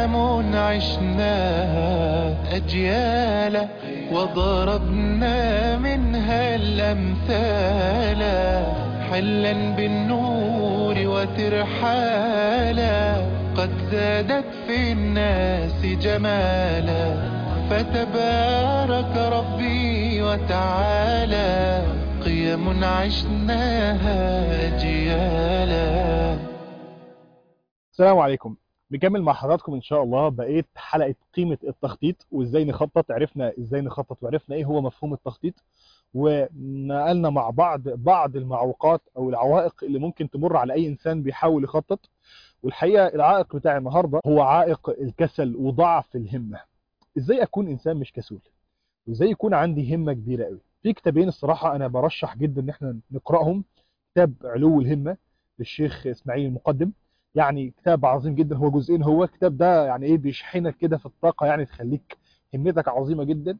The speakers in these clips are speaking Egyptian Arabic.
أيام عشناها أجيالا وضربنا منها الأمثال حلا بالنور وترحالا قد زادت في الناس جمالا فتبارك ربي وتعالى قيم عشناها أجيالا السلام عليكم نكمل مع حضراتكم ان شاء الله بقيه حلقه قيمه التخطيط وازاي نخطط عرفنا ازاي نخطط وعرفنا ايه هو مفهوم التخطيط ونقلنا مع بعض بعض المعوقات او العوائق اللي ممكن تمر على اي انسان بيحاول يخطط والحقيقه العائق بتاع النهارده هو عائق الكسل وضعف الهمه ازاي اكون انسان مش كسول وازاي يكون عندي همه كبيره قوي في كتابين الصراحه انا برشح جدا ان احنا نقراهم كتاب علو الهمه للشيخ اسماعيل المقدم يعني كتاب عظيم جدا هو جزئين هو الكتاب ده يعني ايه بيشحنك كده في الطاقه يعني تخليك همتك عظيمه جدا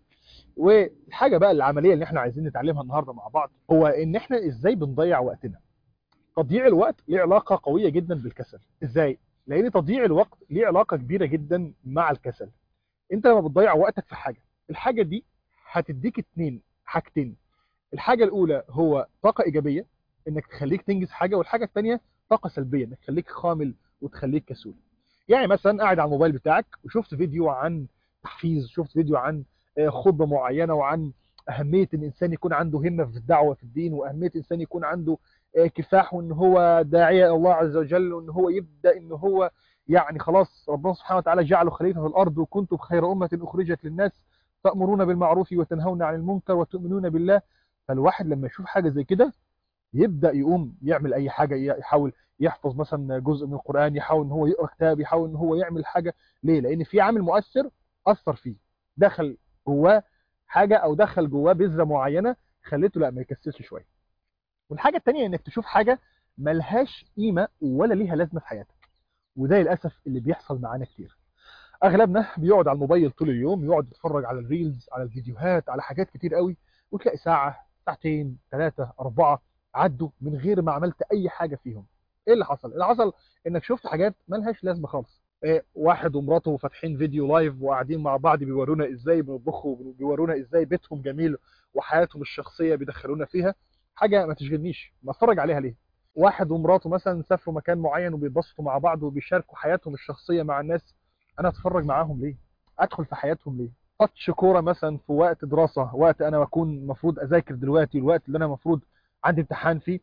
والحاجه بقى العمليه اللي احنا عايزين نتعلمها النهارده مع بعض هو ان احنا ازاي بنضيع وقتنا تضييع الوقت ليه علاقه قويه جدا بالكسل ازاي لان تضييع الوقت ليه علاقه كبيره جدا مع الكسل انت لما بتضيع وقتك في حاجه الحاجه دي هتديك اتنين حاجتين الحاجه الاولى هو طاقه ايجابيه انك تخليك تنجز حاجه والحاجه الثانيه طاقه سلبيه انك تخليك خامل وتخليك كسول يعني مثلا قاعد على الموبايل بتاعك وشفت فيديو عن تحفيز شفت فيديو عن خطبه معينه وعن اهميه ان الانسان يكون عنده همه في الدعوه في الدين واهميه الانسان يكون عنده كفاح وان هو داعيه الله عز وجل وان هو يبدا ان هو يعني خلاص ربنا سبحانه وتعالى جعله خليفه في الارض وكنتم خير امه اخرجت للناس تامرون بالمعروف وتنهون عن المنكر وتؤمنون بالله فالواحد لما يشوف حاجه زي كده يبدا يقوم يعمل اي حاجه يحاول يحفظ مثلا جزء من القران يحاول ان هو يقرا كتاب يحاول ان هو يعمل حاجه ليه لان في عامل مؤثر اثر فيه دخل جواه حاجه او دخل جواه بذره معينه خليته لا ما يكسلش شويه والحاجه الثانيه انك تشوف حاجه ملهاش قيمه ولا ليها لازمه في حياتك وده للاسف اللي بيحصل معانا كتير اغلبنا بيقعد على الموبايل طول اليوم يقعد يتفرج على الريلز على الفيديوهات على حاجات كتير قوي وتلاقي ساعه ساعتين ثلاثه اربعه عدوا من غير ما عملت اي حاجه فيهم ايه اللي حصل اللي حصل انك شفت حاجات مالهاش لازمه خالص إيه واحد ومراته فاتحين فيديو لايف وقاعدين مع بعض بيورونا ازاي بيطبخوا بيورونا ازاي بيتهم جميل وحياتهم الشخصيه بيدخلونا فيها حاجه ما تشغلنيش ما اتفرج عليها ليه واحد ومراته مثلا سافروا مكان معين وبيتبسطوا مع بعض وبيشاركوا حياتهم الشخصيه مع الناس انا اتفرج معاهم ليه ادخل في حياتهم ليه ماتش كوره مثلا في وقت دراسه وقت انا بكون المفروض اذاكر دلوقتي الوقت اللي انا المفروض عندي امتحان فيه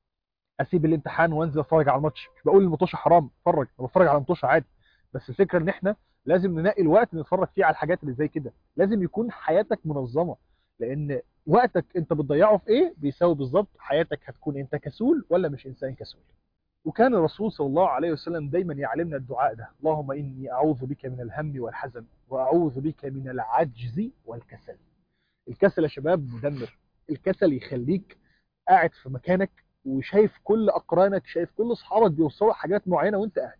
اسيب الامتحان وانزل اتفرج على الماتش مش بقول المطوشه حرام اتفرج انا بتفرج على المطوشه عادي بس الفكره ان احنا لازم ننقي الوقت نتفرج فيه على الحاجات اللي زي كده لازم يكون حياتك منظمه لان وقتك انت بتضيعه في ايه بيساوي بالظبط حياتك هتكون انت كسول ولا مش انسان كسول وكان الرسول صلى الله عليه وسلم دايما يعلمنا الدعاء ده اللهم اني اعوذ بك من الهم والحزن واعوذ بك من العجز والكسل الكسل يا شباب مدمر الكسل يخليك قاعد في مكانك وشايف كل اقرانك شايف كل اصحابك بيوصلوا حاجات معينه وانت قاعد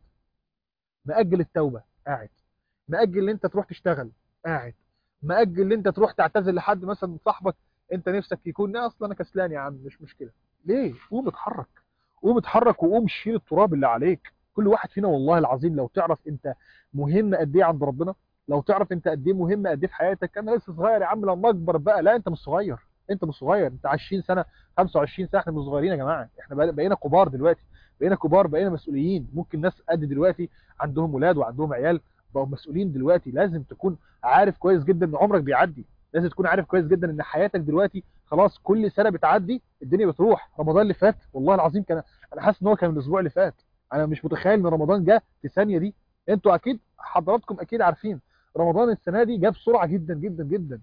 مأجل التوبه قاعد مأجل ان انت تروح تشتغل قاعد مأجل ان انت تروح تعتذر لحد مثلا صاحبك انت نفسك يكون لا اصلا انا كسلان يا عم مش مشكله ليه قوم اتحرك قوم اتحرك وقوم شيل التراب اللي عليك كل واحد فينا والله العظيم لو تعرف انت مهم قد ايه عند ربنا لو تعرف انت قد ايه مهم قد ايه في حياتك انا لسه صغير يا عم لما اكبر بقى لا انت مش صغير انت مش صغير انت 20 سنه 25 سنه احنا مش صغيرين يا جماعه احنا بقينا كبار دلوقتي بقينا كبار بقينا مسؤولين ممكن ناس قد دلوقتي عندهم ولاد وعندهم عيال بقوا مسؤولين دلوقتي لازم تكون عارف كويس جدا ان عمرك بيعدي لازم تكون عارف كويس جدا ان حياتك دلوقتي خلاص كل سنه بتعدي الدنيا بتروح رمضان اللي فات والله العظيم كان انا حاسس ان هو كان الاسبوع اللي فات انا مش متخيل ان رمضان جه في ثانيه دي انتوا اكيد حضراتكم اكيد عارفين رمضان السنه دي جه بسرعه جدا جدا جدا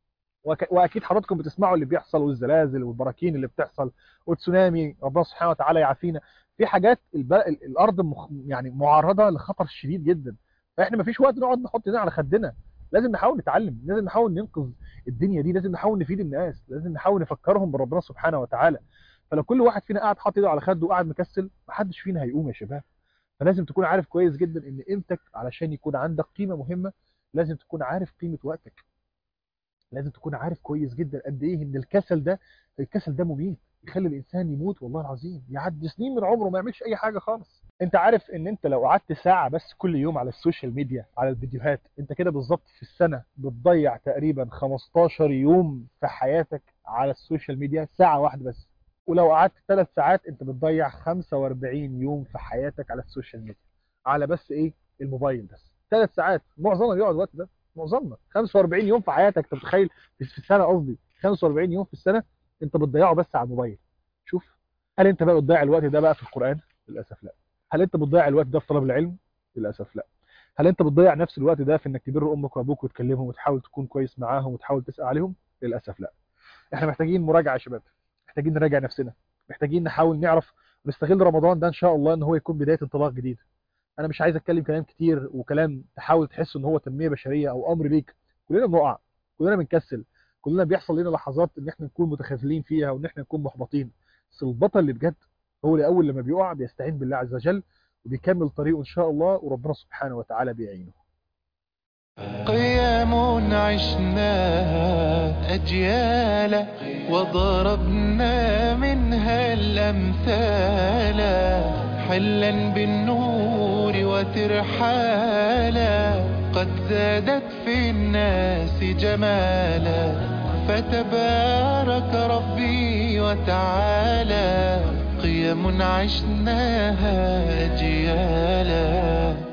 واكيد حضراتكم بتسمعوا اللي بيحصل والزلازل والبراكين اللي بتحصل والتسونامي ربنا سبحانه وتعالى يعافينا في حاجات الب... الارض مخ... يعني معرضه لخطر شديد جدا فاحنا مفيش وقت نقعد نحط ايدينا على خدنا لازم نحاول نتعلم لازم نحاول ننقذ الدنيا دي لازم نحاول نفيد الناس لازم نحاول نفكرهم بربنا سبحانه وتعالى فلو كل واحد فينا قاعد حاطط ايده على خده وقاعد مكسل محدش فينا هيقوم يا شباب فلازم تكون عارف كويس جدا ان قيمتك علشان يكون عندك قيمه مهمه لازم تكون عارف قيمه وقتك لازم تكون عارف كويس جدا قد ايه ان الكسل ده الكسل ده مميت يخلي الانسان يموت والله العظيم يعدي سنين من عمره ما يعملش اي حاجه خالص انت عارف ان انت لو قعدت ساعة بس كل يوم على السوشيال ميديا على الفيديوهات انت كده بالظبط في السنة بتضيع تقريبا 15 يوم في حياتك على السوشيال ميديا ساعة واحدة بس ولو قعدت 3 ساعات انت بتضيع 45 يوم في حياتك على السوشيال ميديا على بس ايه الموبايل بس 3 ساعات معظمنا بيقعد الوقت ده معظمنا 45 يوم في حياتك انت متخيل في السنة قصدي 45 يوم في السنة انت بتضيعه بس على الموبايل شوف هل انت بقى بتضيع الوقت ده بقى في القرآن للأسف لا هل انت بتضيع الوقت ده في طلب العلم للاسف لا هل انت بتضيع نفس الوقت ده في انك تبر امك وابوك وتكلمهم وتحاول تكون كويس معاهم وتحاول تسال عليهم للاسف لا احنا محتاجين مراجعه يا شباب محتاجين نراجع نفسنا محتاجين نحاول نعرف ونستغل رمضان ده ان شاء الله ان هو يكون بدايه انطلاق جديد انا مش عايز اتكلم كلام كتير وكلام تحاول تحس ان هو تنميه بشريه او امر ليك كلنا بنقع كلنا بنكسل كلنا بيحصل لنا لحظات ان احنا نكون متخاذلين فيها وان احنا نكون محبطين بس البطل اللي بجد هو اللي اول لما بيقع بيستعين بالله عز وجل وبيكمل طريقه إن شاء الله وربنا سبحانه وتعالى بيعينه قيام عشناها أجيالا وضربنا منها الأمثال حلا بالنور وترحالا قد زادت في الناس جمالا فتبارك ربي وتعالى قيم عشناها أجيالا